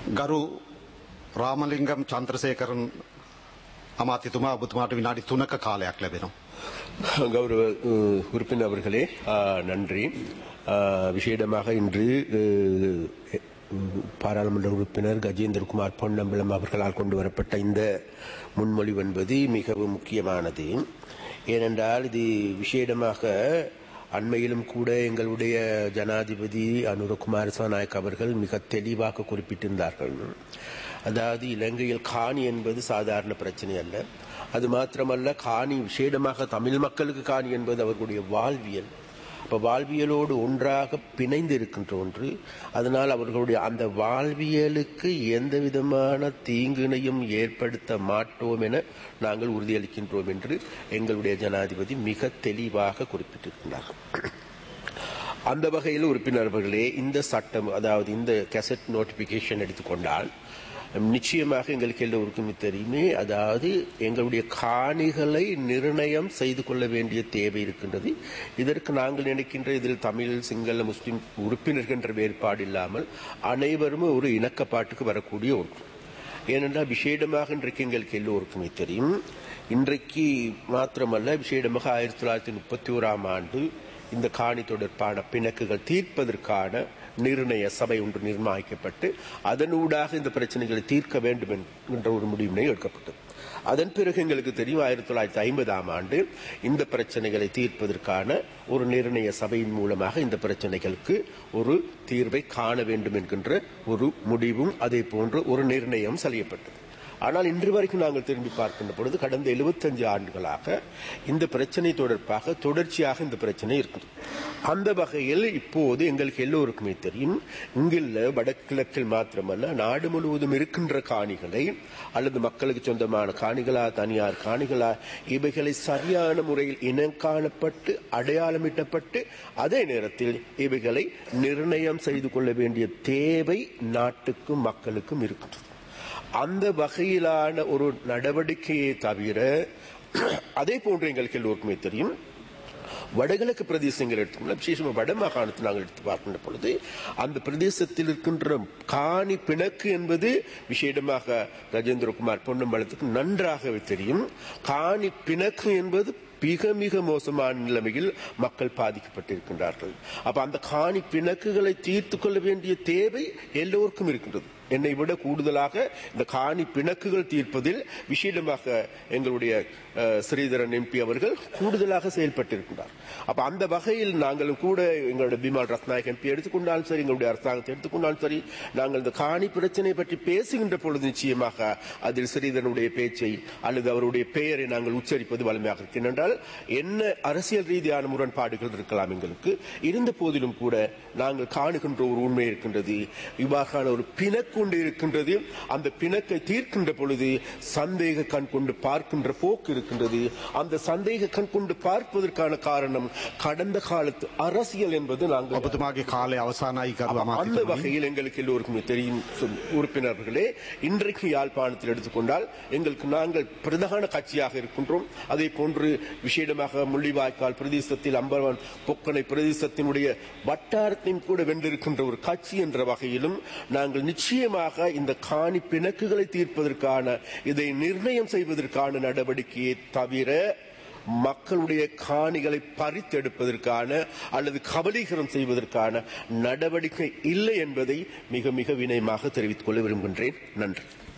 ගරු රාමලිංගම් චන්ද්‍රසේකරන් අමාත්‍යතුමා ඔබතුමාට විනාඩි 3ක කාලයක් ලැබෙනවා. கௌரவ அஹ், உறுப்பினர் அவர்களே அஹ், நன்றி அஹ், விசேடமாக இன்று அஹ், பாராளுமன்ற உறுப்பினர் கஜேந்திரகுமார் பொன்னம்பலம் அவர்களால் கொண்டு வரப்பட்ட இந்த முன்மொழிவு என்பது மிகவும் முக்கியமானது ஏனென்றால் இது விசேடமாக அண்மையிலும் கூட எங்களுடைய ஜனாதிபதி அனுரகுமார நாயக் அவர்கள் மிக தெளிவாக குறிப்பிட்டிருந்தார்கள் அதாவது இலங்கையில் காணி என்பது சாதாரண பிரச்சனை அல்ல அது மாத்திரமல்ல காணி விசேடமாக தமிழ் மக்களுக்கு காணி என்பது அவர்களுடைய வாழ்வியல் அப்ப வாழ்வியலோடு ஒன்றாக பிணைந்து இருக்கின்ற ஒன்று அதனால் அவர்களுடைய அந்த வாழ்வியலுக்கு எந்த விதமான தீங்கினையும் ஏற்படுத்த மாட்டோம் என நாங்கள் உறுதியளிக்கின்றோம் என்று எங்களுடைய ஜனாதிபதி மிக தெளிவாக குறிப்பிட்டிருக்கிறார் அந்த வகையில் உறுப்பினர்களே இந்த சட்டம் அதாவது இந்த கெசட் நோட்டிபிகேஷன் எடுத்துக்கொண்டால் நிச்சயமாக எங்களுக்கு எல்லோருக்கும் தெரியுமே அதாவது எங்களுடைய காணிகளை நிர்ணயம் செய்து கொள்ள வேண்டிய தேவை இருக்கின்றது இதற்கு நாங்கள் நினைக்கின்ற இதில் தமிழ் சிங்கள முஸ்லிம் உறுப்பினர்கள் என்ற வேறுபாடு இல்லாமல் அனைவரும் ஒரு இணக்கப்பாட்டுக்கு வரக்கூடிய ஒன்று ஏனென்றால் விசேடமாக இன்றைக்கு எங்களுக்கு எல்லோருக்குமே தெரியும் இன்றைக்கு மாத்திரமல்ல விசேடமாக ஆயிரத்தி தொள்ளாயிரத்தி முப்பத்தி ஓராம் ஆண்டு இந்த காணி தொடர்பான பிணக்குகள் தீர்ப்பதற்கான நிர்ணய சபை ஒன்று நிர்ணயிக்கப்பட்டு அதனூடாக இந்த பிரச்சனைகளை தீர்க்க வேண்டும் என்கின்ற ஒரு முடிவினை எடுக்கப்பட்டது அதன் பிறகு எங்களுக்கு தெரியும் ஆயிரத்தி தொள்ளாயிரத்தி ஐம்பதாம் ஆண்டு இந்த பிரச்சனைகளை தீர்ப்பதற்கான ஒரு நிர்ணய சபையின் மூலமாக இந்த பிரச்சனைகளுக்கு ஒரு தீர்வை காண வேண்டும் என்கின்ற ஒரு முடிவும் அதே போன்று ஒரு நிர்ணயம் செய்யப்பட்டது ஆனால் இன்று வரைக்கும் நாங்கள் திரும்பி பார்க்கின்ற பொழுது கடந்த 75 ஆண்டுகளாக இந்த பிரச்சனை தொடர்பாக தொடர்ச்சியாக இந்த பிரச்சனை இருக்குது அந்த வகையில் இப்போது எங்களுக்கு எல்லோருக்குமே தெரியும் இங்குள்ள வடகிழக்கில் மாத்திரமல்ல நாடு முழுவதும் இருக்கின்ற காணிகளை அல்லது மக்களுக்கு சொந்தமான காணிகளா தனியார் காணிகளா இவைகளை சரியான முறையில் இனம் காணப்பட்டு அடையாளமிட்டப்பட்டு அதே நேரத்தில் இவைகளை நிர்ணயம் செய்து கொள்ள வேண்டிய தேவை நாட்டுக்கும் மக்களுக்கும் இருக்கின்றது அந்த வகையிலான ஒரு நடவடிக்கையை தவிர அதே போன்று எங்களுக்கு எல்லோருக்குமே தெரியும் வடகிழக்கு பிரதேசங்கள் எடுத்துக்கொள்ள விசேஷமாக வட மாகாணத்தை நாங்கள் எடுத்து பார்க்கின்ற பொழுது அந்த பிரதேசத்தில் இருக்கின்ற காணி பிணக்கு என்பது விசேடமாக கஜேந்திரகுமார் பொன்னம்பலத்துக்கு நன்றாகவே தெரியும் காணி பிணக்கு என்பது மிக மிக மோசமான நிலைமையில் மக்கள் பாதிக்கப்பட்டிருக்கின்றார்கள் அப்ப அந்த காணி பிணக்குகளை தீர்த்து கொள்ள வேண்டிய தேவை எல்லோருக்கும் இருக்கின்றது என்னை விட கூடுதலாக இந்த காணி பிணக்குகள் தீர்ப்பதில் விசேடமாக எங்களுடைய அஹ், ஸ்ரீதரன் எம்பி அவர்கள் கூடுதலாக செயல்பட்டிருக்கிறார் அப்ப அந்த வகையில் நாங்களும் கூட எங்களுடைய பிமால் ரத்நாயக் எம்பி எடுத்துக்கொண்டாலும் சரி எங்களுடைய அரசாங்கத்தை எடுத்துக்கொண்டாலும் சரி நாங்கள் இந்த காணி பிரச்சனை பற்றி பேசுகின்ற பொழுது நிச்சயமாக அதில் ஸ்ரீதரனுடைய பேச்சை அல்லது அவருடைய பெயரை நாங்கள் உச்சரிப்பது வலிமையாக இருக்கிறது என்றால் என்ன அரசியல் ரீதியான முரண்பாடுகள் இருக்கலாம் எங்களுக்கு இருந்த போதிலும் கூட நாங்கள் காணுகின்ற ஒரு உண்மை இருக்கின்றது இவ்வாறான ஒரு பிணக்குண்டு இருக்கின்றது அந்த பிணக்கை தீர்க்கின்ற பொழுது சந்தேக கண் கொண்டு பார்க்கின்ற போக்கு இருக்கின்றது அந்த சந்தேக கண் கொண்டு பார்ப்பதற்கான காரணம் கடந்த காலத்து அரசியல் என்பது நாங்கள் ඔබතුමාගේ කාලය අවසානයි ගරු அந்த අමාත්‍යතුමනි. வகையில் எங்களுக்கு எல்லோருக்குமே தெரியும் சொல்- உறுப்பினர்களே இன்றைக்கு யாழ்ப்பாணத்தில் எடுத்துக்கொண்டால் எங்களுக்கு நாங்கள் பிரதான கட்சியாக இருக்கின்றோம் அதே போன்று விசேடமாக முள்ளிவாய்க்கால் பிரதேசத்தில் அம்பரவன் பொக்கனை பிரதேசத்தினுடைய வட்டாரத்தையும் கூட வென்றிருக்கின்ற ஒரு கட்சி என்ற வகையிலும் நாங்கள் நிச்சயமாக இந்த காணி பிணக்குகளை தீர்ப்பதற்கான இதை நிர்ணயம் செய்வதற்கான நடவடிக்கையை தவிர மக்களுடைய காணிகளை பறித்தெடுப்பதற்கான அல்லது கபலீகரம் செய்வதற்கான நடவடிக்கை இல்லை என்பதை மிக மிக வினயமாக தெரிவித்துக் கொள்ள விரும்புகின்றேன் நன்றி